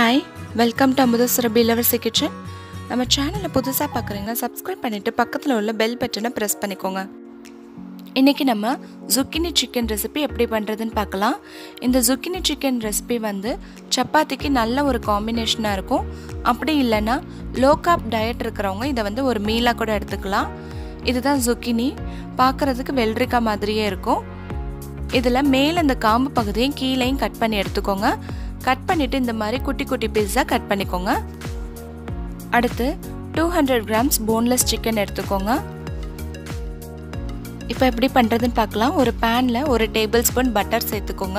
hi welcome to Amudhasurabhi இளவரசி kitchen நம்ம சேனலை புதுசாக பார்க்குறீங்கன்னா சப்ஸ்கிரைப் பண்ணிவிட்டு பக்கத்தில் உள்ள பெல் பட்டனை ப்ரெஸ் பண்ணிக்கோங்க இன்றைக்கி நம்ம zucchini சிக்கன் ரெசிபி எப்படி பண்ணுறதுன்னு பார்க்கலாம் இந்த zucchini சிக்கன் ரெசிபி வந்து சப்பாத்திக்கு நல்ல ஒரு காம்பினேஷனாக இருக்கும் அப்படி இல்லைன்னா லோ காப் டயட் இருக்கிறவங்க இதை வந்து ஒரு மீலாக கூட எடுத்துக்கலாம் இதுதான் zucchini பார்க்குறதுக்கு வெள்ளரிக்காய் மாதிரியே இருக்கும் இதில் மேலே இந்த காம்பு பகுதியும் கீழேயும் கட் பண்ணி எடுத்துக்கோங்க கட் பண்ணிவிட்டு இந்த மாதிரி குட்டி குட்டி பீஸாக கட் பண்ணிக்கோங்க அடுத்து two hundred grams boneless chicken எடுத்துக்கோங்க இப்போ எப்படி பண்ணுறதுன்னு பார்க்கலாம் ஒரு பேனில் ஒரு டேபிள் ஸ்பூன் பட்டர் சேர்த்துக்கோங்க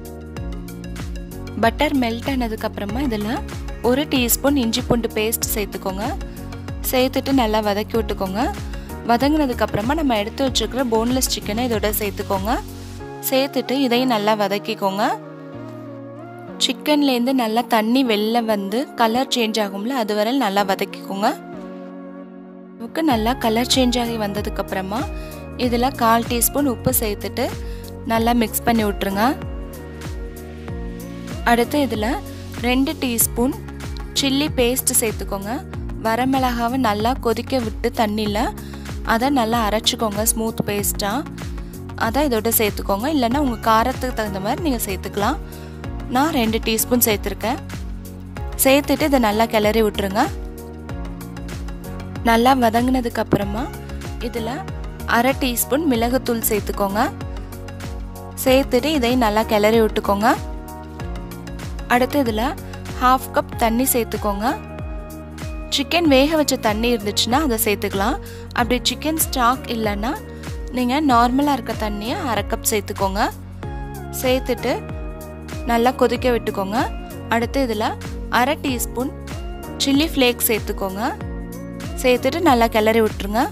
பட்டர் மெல்ட் ஆனதுக்கப்புறமா இதில் ஒரு டீஸ்பூன் இஞ்சி பூண்டு பேஸ்ட் சேர்த்துக்கோங்க சேர்த்துட்டு நல்லா வதக்கி விட்டுக்கோங்க வதங்கினதுக்கப்புறமா நம்ம எடுத்து வச்சுருக்கிற போன்லெஸ் சிக்கனை இதோட சேர்த்துக்கோங்க சேர்த்துட்டு இதையும் நல்லா வதக்கிக்கோங்க சிக்கன்லேருந்து நல்லா தண்ணி வெளில வந்து கலர் சேஞ்ச் ஆகும்ல அது வரை நல்லா வதக்கிக்கோங்க உப்பு நல்லா கலர் சேஞ்ச் ஆகி வந்ததுக்கப்புறமா இதில் கால் டீஸ்பூன் உப்பு சேர்த்துட்டு நல்லா மிக்ஸ் பண்ணி விட்ருங்க அடுத்து இதில் ரெண்டு டீஸ்பூன் சில்லி பேஸ்ட் சேர்த்துக்கோங்க வரமிளகாவை நல்லா கொதிக்க விட்டு தண்ணியில் அதை நல்லா அரைச்சிக்கோங்க ஸ்மூத் பேஸ்ட்டாக அதை இதோட சேர்த்துக்கோங்க இல்லைன்னா உங்கள் காரத்துக்கு தகுந்த மாதிரி நீங்கள் சேர்த்துக்கலாம் நான் ரெண்டு டீஸ்பூன் சேர்த்துருக்கேன் சேர்த்துட்டு இதை நல்லா கிளறி விட்டுருங்க நல்லா வதங்கினதுக்கு அப்புறமா இதில் அரை டீஸ்பூன் மிளகுத்தூள் சேர்த்துக்கோங்க சேர்த்துட்டு இதையும் நல்லா கிளறி விட்டுக்கோங்க அடுத்து இதில் ஹாஃப் கப் தண்ணி சேர்த்துக்கோங்க சிக்கன் வேக வச்ச தண்ணி இருந்துச்சுன்னா அதை சேர்த்துக்கலாம் அப்படி சிக்கன் ஸ்டாக் இல்லைன்னா நீங்கள் நார்மலாக இருக்க தண்ணியை அரை கப் சேர்த்துக்கோங்க சேர்த்துட்டு நல்லா கொதிக்க விட்டுக்கோங்க அடுத்து இதில் அரை டீஸ்பூன் சில்லி ஃப்ளேக்ஸ் சேர்த்துக்கோங்க சேர்த்துட்டு நல்லா கிளறி விட்டுருங்க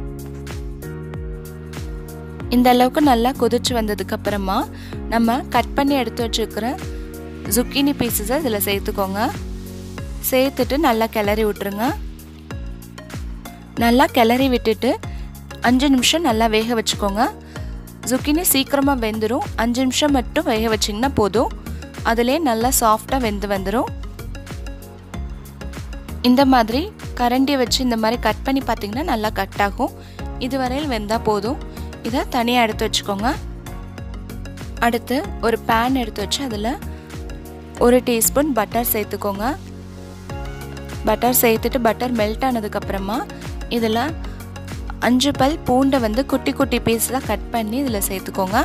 இந்த அளவுக்கு நல்லா கொதிச்சு வந்ததுக்கு அப்புறமா நம்ம கட் பண்ணி எடுத்து வச்சுருக்கிற zucchini பீசஸை இதில் சேர்த்துக்கோங்க சேர்த்துட்டு நல்லா கிளறி விட்டுருங்க நல்லா கிளறி விட்டுட்டு அஞ்சு நிமிஷம் நல்லா வேக வச்சுக்கோங்க zucchini சீக்கிரமாக வெந்துடும் அஞ்சு நிமிஷம் மட்டும் வேக வச்சிங்கன்னா போதும் அதிலே நல்லா சாஃப்டாக வெந்து வந்துடும் இந்த மாதிரி கரண்டியை வச்சு இந்த மாதிரி கட் பண்ணி பார்த்தீங்கன்னா நல்லா கட் ஆகும் இதுவரையில் வெந்தால் போதும் இதை தனியாக எடுத்து வச்சுக்கோங்க அடுத்து ஒரு பேன் எடுத்து வச்சு அதில் ஒரு டீஸ்பூன் பட்டர் சேர்த்துக்கோங்க பட்டர் சேர்த்துட்டு பட்டர் மெல்ட் ஆனதுக்கப்புறமா இதில் அஞ்சு பல் பூண்டை வந்து குட்டி குட்டி பீஸாக கட் பண்ணி இதில் சேர்த்துக்கோங்க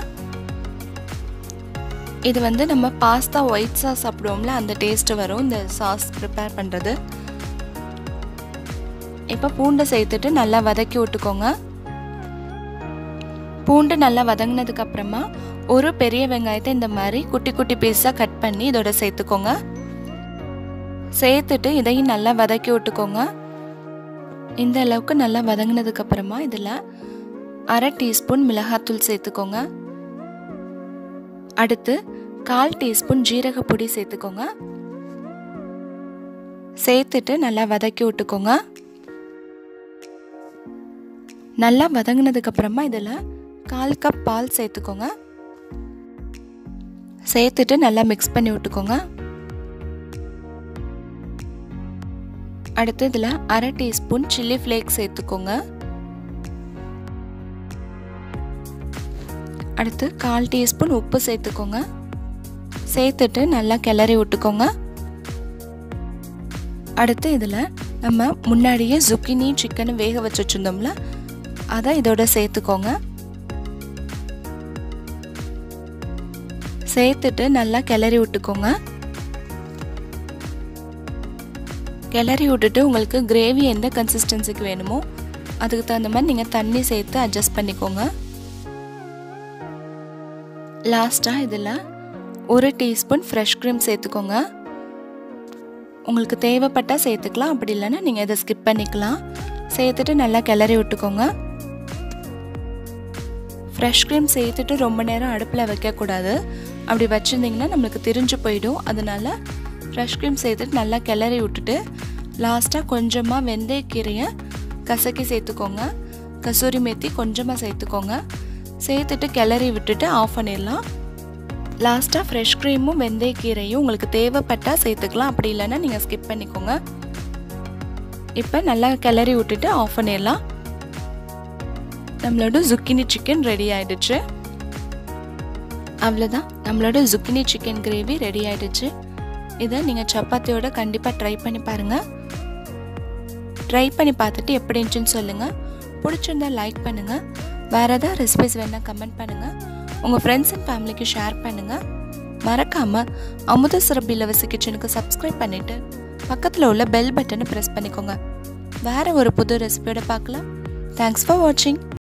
இது வந்து நம்ம பாஸ்தா ஒயிட் சாஸ் சாப்பிடுவோம்ல அந்த டேஸ்ட்டு வரும் இந்த சாஸ் ப்ரிப்பேர் பண்ணுறது இப்போ பூண்டை சேர்த்துட்டு நல்லா வதக்கி விட்டுக்கோங்க பூண்டு நல்லா வதங்கினதுக்கு அப்புறமா ஒரு பெரிய வெங்காயத்தை இந்த மாதிரி குட்டி குட்டி பீஸாக கட் பண்ணி இதோட சேர்த்துக்கோங்க சேர்த்துட்டு இதையும் நல்லா வதக்கி விட்டுக்கோங்க இந்த அளவுக்கு நல்லா வதங்கினதுக்கு அப்புறமா இதில் அரை டீஸ்பூன் மிளகாத்தூள் சேர்த்துக்கோங்க அடுத்து கால் டீஸ்பூன் ஜீரக பொடி சேர்த்துக்கோங்க சேர்த்துட்டு நல்லா வதக்கி விட்டுக்கோங்க நல்லா வதங்கினதுக்கு அப்புறமா இதில் கால் கப் பால் சேர்த்துக்கோங்க சேர்த்துட்டு நல்லா மிக்ஸ் பண்ணி விட்டுக்கோங்க அடுத்து இதில் அரை டீஸ்பூன் சில்லி ஃப்ளேக்ஸ் சேர்த்துக்கோங்க அடுத்து கால் டீஸ்பூன் உப்பு சேர்த்துக்கோங்க சேர்த்துட்டு நல்லா கிளறி விட்டுக்கோங்க அடுத்து இதில் நம்ம முன்னாடியே zucchini சிக்கனை வேக வச்சு வச்சுருந்தோம்ல அதை இதோட சேர்த்துக்கோங்க சேர்த்துட்டு நல்லா கிளறி விட்டுக்கோங்க கிளறி விட்டுட்டு உங்களுக்கு கிரேவி எந்த கன்சிஸ்டன்சிக்கு வேணுமோ அதுக்கு தகுந்த மாதிரி நீங்கள் தண்ணி சேர்த்து அட்ஜஸ்ட் பண்ணிக்கோங்க லாஸ்ட்டாக இதில் ஒரு டீஸ்பூன் ஃப்ரெஷ் க்ரீம் சேர்த்துக்கோங்க உங்களுக்கு தேவைப்பட்டால் சேர்த்துக்கலாம் அப்படி இல்லைன்னா நீங்கள் இதை ஸ்கிப் பண்ணிக்கலாம் சேர்த்துட்டு நல்லா கிளறி விட்டுக்கோங்க ஃப்ரெஷ் க்ரீம் சேர்த்துட்டு ரொம்ப நேரம் அடுப்பில் வைக்கக்கூடாது அப்படி வச்சுருந்திங்கன்னா நம்மளுக்கு திரிஞ்சு போயிடும் அதனால் ஃப்ரெஷ் க்ரீம் சேர்த்துட்டு நல்லா கிளறி விட்டுட்டு லாஸ்ட்டாக கொஞ்சமாக வெந்தயக்கீரையை கசக்கி சேர்த்துக்கோங்க கசூரி மேத்தி கொஞ்சமாக சேர்த்துக்கோங்க சேர்த்துட்டு கிளறி விட்டுட்டு ஆஃப் பண்ணிடலாம் லாஸ்ட்டாக ஃப்ரெஷ் க்ரீமும் வெந்தயக்கீரையும் உங்களுக்கு தேவைப்பட்டால் சேர்த்துக்கலாம் அப்படி இல்லைன்னா நீங்கள் ஸ்கிப் பண்ணிக்கோங்க இப்போ நல்லா கிளறி விட்டுட்டு ஆஃப் பண்ணிடலாம் நம்மளோட zucchini சிக்கன் ரெடி ஆயிடுச்சு அவ்வளோதான் நம்மளோட zucchini சிக்கன் கிரேவி ரெடி ஆயிடுச்சு இதை நீங்கள் சப்பாத்தியோட கண்டிப்பாக ட்ரை பண்ணி பாருங்கள் ட்ரை பண்ணி பார்த்துட்டு எப்படி இருந்துச்சுன்னு சொல்லுங்கள் பிடிச்சிருந்தா லைக் பண்ணுங்கள் வேறு ஏதாவது ரெசிபிஸ் வேணால் கமெண்ட் பண்ணுங்கள் உங்கள் ஃப்ரெண்ட்ஸ் அண்ட் ஃபேமிலிக்கு ஷேர் பண்ணுங்கள் மறக்காமல் அமுத சிறப்பு இலவச கிச்சனுக்கு சப்ஸ்கிரைப் பண்ணிவிட்டு பக்கத்தில் உள்ள பெல் பட்டனை ப்ரெஸ் பண்ணிக்கோங்க வேறு ஒரு புது ரெசிபியோட பார்க்கலாம் தேங்க்ஸ் ஃபார் வாட்சிங்